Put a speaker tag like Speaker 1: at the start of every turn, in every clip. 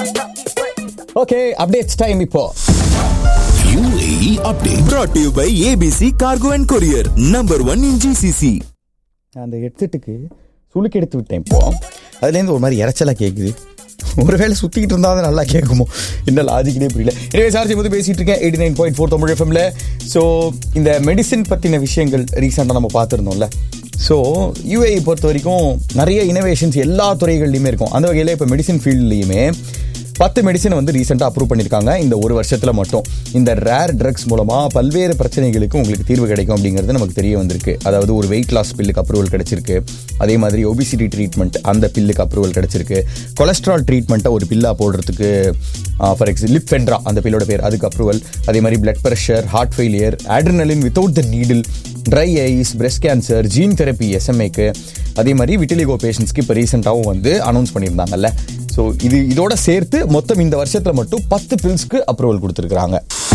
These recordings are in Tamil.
Speaker 1: ஓகே அப்டேட்ஸ் டைம் இப்போ
Speaker 2: UAE update.
Speaker 3: brought to you by ABC Cargo and Courier, number one in GCC.
Speaker 1: அந்த ஹெட்செட்டுக்கு சுளுக்கு எடுத்து விட்டேன் இப்போ அதுலேருந்து ஒரு மாதிரி இறைச்சலாக கேட்குது ஒருவேளை சுற்றிக்கிட்டு இருந்தால் தான் நல்லா கேட்குமோ என்ன லாஜிக்கே புரியல எனவே சார்ஜ் போது பேசிகிட்டு இருக்கேன் eighty nine point four Tamil எஃப்எம்ல ஸோ இந்த மெடிசின் பற்றின விஷயங்கள் ரீசெண்டாக நம்ம பார்த்துருந்தோம்ல ஸோ யூஏஇ பொறுத்த வரைக்கும் நிறைய இனோவேஷன்ஸ் எல்லா துறைகள்லையுமே இருக்கும் அந்த வகையில் இப்போ மெடிசின் ஃபீல்ட்லேயுமே பத்து மெடிசனை வந்து ரீசெண்டாக அப்ரூவ் பண்ணியிருக்காங்க இந்த ஒரு வருஷத்தில் மட்டும் இந்த ரேர் ட்ரக்ஸ் மூலமாக பல்வேறு பிரச்சனைகளுக்கு உங்களுக்கு தீர்வு கிடைக்கும் அப்படிங்கிறது நமக்கு தெரிய வந்திருக்கு அதாவது ஒரு வெயிட் லாஸ் பில்லுக்கு அப்ரூவல் கிடைச்சிருக்கு அதே மாதிரி ஒபிசிட்டி ட்ரீட்மெண்ட் அந்த பில்லுக்கு அப்ரூவல் கிடைச்சிருக்கு கொலஸ்ட்ரால் ட்ரீட்மெண்ட்டை ஒரு பில்லாக போடுறதுக்கு ஃபார் எக்ஸாம்பிள் லிப் ஃபென்ட்ரா அந்த பில்லோட பேர் அதுக்கு அப்ரூவல் அதே மாதிரி blood pressure heart failure adrenaline without the needle dry eyes breast cancer gene therapy எஸ்எம்ஏக்கு அதே மாதிரி விட்டிலிகோ பேஷண்ட்ஸ்க்கு இப்போ ரீசெண்டாகவும் வந்து அனௌன்ஸ் பண்ணியிருந்தாங்கல்ல ஸோ இது இதோட சேர்த்து மொத்தம் இந்த வருஷத்தில் மட்டும் பத்து பில்ஸ்க்கு அப்ரூவல் கொடுத்துருக்காங்க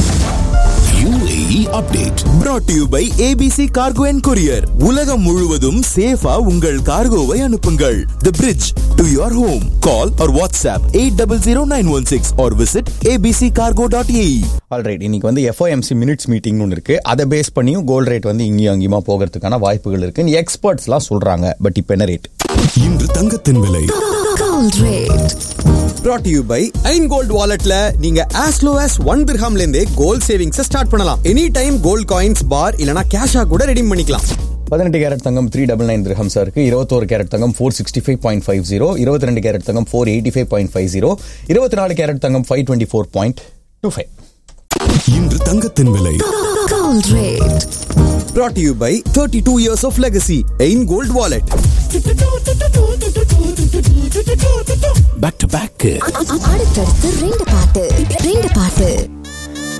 Speaker 2: UAE update.
Speaker 3: brought to you by ABC Cargo and Courier. உலகம் முழுவதும் சேஃபா உங்கள் கார்கோவை அனுப்புங்கள் The bridge to your home. Call or WhatsApp 800916 or visit abccargo.ae.
Speaker 1: Alright இன்னைக்கு வந்து எஃப்ஓஎம்சி மினிட்ஸ் மீட்டிங்னு ஒன்று இருக்கு அதை பேஸ் பண்ணியும் கோல்ட் ரேட் வந்து இங்கேயும் அங்கேயுமா போகிறதுக்கான வாய்ப்புகள் இருக்குன்னு எக்ஸ்பர்ட்ஸ்லாம் சொல்றாங்க பட் இப்போ என்ன ரேட்
Speaker 2: இன்று தங்கத்தின் விலை
Speaker 4: Gold rate.
Speaker 5: brought to you by Ain gold வாலெட்ல நீங்க as low as ஒன் திர்ஹாம்ல இருந்தே கோல்ட் சேவிங்ஸ் ஸ்டார்ட் பண்ணலாம் any time gold coins bar இல்லனா கேஷா கூட ரெடீம் பண்ணிக்கலாம்
Speaker 1: பதினெட்டு கேரட் தங்கம் த்ரீ டபுள் நைன் திரஹம்ஸா இருக்கு இருபத்தோரு கேரட் தங்கம் four sixty five point five zero இருபத்தி ரெண்டு கேரட் தங்கம் four eighty five point five zero இருபத்தி நாலு கேரட் தங்கம் five twenty four point two five
Speaker 2: இன்று தங்கத்தின் விலை
Speaker 4: Gold rate.
Speaker 5: brought to you by 32 years of legacy Ain gold wallet
Speaker 2: back to back
Speaker 4: அடுத்தடுத்து ரெண்டு பாட்டு ரெண்டு பாட்டு